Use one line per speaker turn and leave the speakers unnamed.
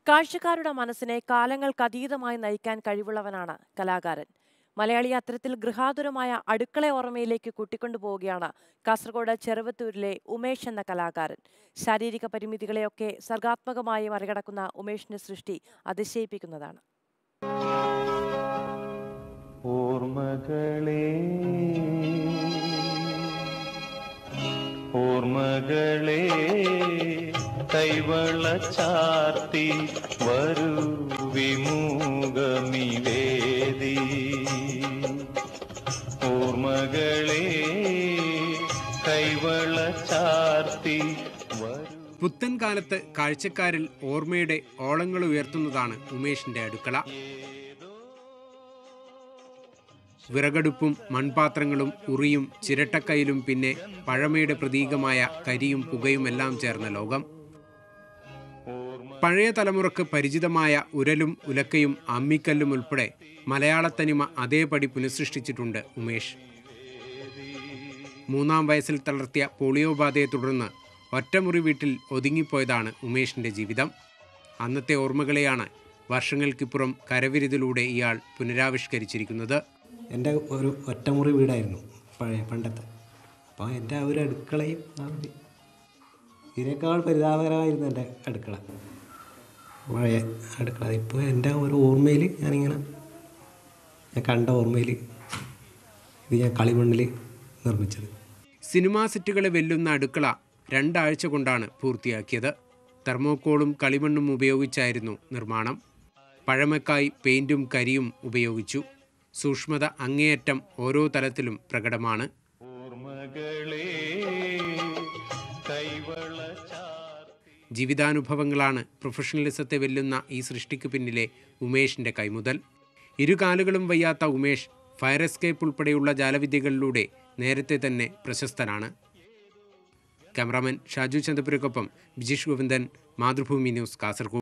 കാഴ്ചക്കാരുടെ മനസ്സിനെ കാലങ്ങൾക്കതീതമായി നയിക്കാൻ കഴിവുള്ളവനാണ് കലാകാരൻ മലയാളി അത്തരത്തിൽ ഗൃഹാതുരമായ അടുക്കള ഓർമ്മയിലേക്ക് കൂട്ടിക്കൊണ്ടുപോവുകയാണ് കാസർഗോഡ് ചെറുവത്തൂരിലെ ഉമേഷ് എന്ന കലാകാരൻ ശാരീരിക പരിമിതികളെയൊക്കെ സർഗാത്മകമായി മറികടക്കുന്ന ഉമേഷിന്റെ സൃഷ്ടി അതിശയിപ്പിക്കുന്നതാണ്
ഓർമ്മകളെ ഓർമ്മകളെ കൈവള ചാർത്തി വരൂ വിമുഖമിവേദി ഓർമ്മകളെ കൈവള ചാർത്തി വരൂ
പുത്തൻ കാലത്ത് കാഴ്ചക്കാരിൽ ഓർമ്മയുടെ ഓളങ്ങൾ ഉയർത്തുന്നതാണ് ഉമേഷിന്റെ അടുക്കള വിറകടുപ്പും മൺപാത്രങ്ങളും ഉറിയും ചിരട്ടക്കയിലും പിന്നെ പഴമയുടെ പ്രതീകമായ കരിയും പുകയും എല്ലാം ചേർന്ന ലോകം പഴയ തലമുറക്ക് പരിചിതമായ ഉരലും ഉലക്കയും അമ്മിക്കല്ലും ഉൾപ്പെടെ മലയാളത്തനിമ അതേപടി പുനഃസൃഷ്ടിച്ചിട്ടുണ്ട് ഉമേഷ് മൂന്നാം വയസ്സിൽ തളർത്തിയ പോളിയോ ബാധയെ തുടർന്ന് ഒറ്റമുറി വീട്ടിൽ ഒതുങ്ങിപ്പോയതാണ് ഉമേഷിന്റെ ജീവിതം അന്നത്തെ ഓർമ്മകളെയാണ് വർഷങ്ങൾക്കിപ്പുറം കരവിരുതിലൂടെ ഇയാൾ പുനരാവിഷ്കരിച്ചിരിക്കുന്നത്
എൻ്റെ ഒരു ഒറ്റമുറി വീടായിരുന്നു പഴയ പണ്ടത്തെ അപ്പോൾ എൻ്റെ ആ ഒരു അടുക്കളയും ആ ഒരു ഇതിനേക്കാൾ പരിതാപകരമായിരുന്നു എൻ്റെ അടുക്കള പഴയ അടുക്കള ഇപ്പോൾ എൻ്റെ ഒരു ഓർമ്മയിൽ ഞാനിങ്ങനെ ഞാൻ കണ്ട ഓർമ്മയിൽ ഇത് ഞാൻ കളിമണ്ണിൽ നിർമ്മിച്ചത്
സിനിമാ സെറ്റുകളെ വെല്ലുന്ന അടുക്കള രണ്ടാഴ്ച കൊണ്ടാണ് പൂർത്തിയാക്കിയത് തെർമോക്കോളും കളിമണ്ണും ഉപയോഗിച്ചായിരുന്നു നിർമ്മാണം പഴമക്കായി പെയിന്റും കരിയും ഉപയോഗിച്ചു സൂക്ഷ്മത അങ്ങേയറ്റം ഓരോ തലത്തിലും പ്രകടമാണ്
ഓർമ്മകളെ കൈവള ചാർത്തി
ജീവിതാനുഭവങ്ങളാണ് പ്രൊഫഷണലിസത്തെ വെല്ലുന്ന ഈ സൃഷ്ടിക്ക് പിന്നിലെ ഉമേഷിന്റെ കൈമുതൽ ഇരുകാലുകളും വയ്യാത്ത ഉമേഷ് ഫയർ എസ്കേപ്പ് ഉൾപ്പെടെയുള്ള ജാലവിദ്യകളിലൂടെ നേരത്തെ തന്നെ പ്രശസ്തനാണ് ക്യാമറാമാൻ ഷാജു ചന്ദ്രപുരക്കൊപ്പം ബിജീഷ് ഗോവിന്ദൻ മാതൃഭൂമി ന്യൂസ് കാസർഗോഡ്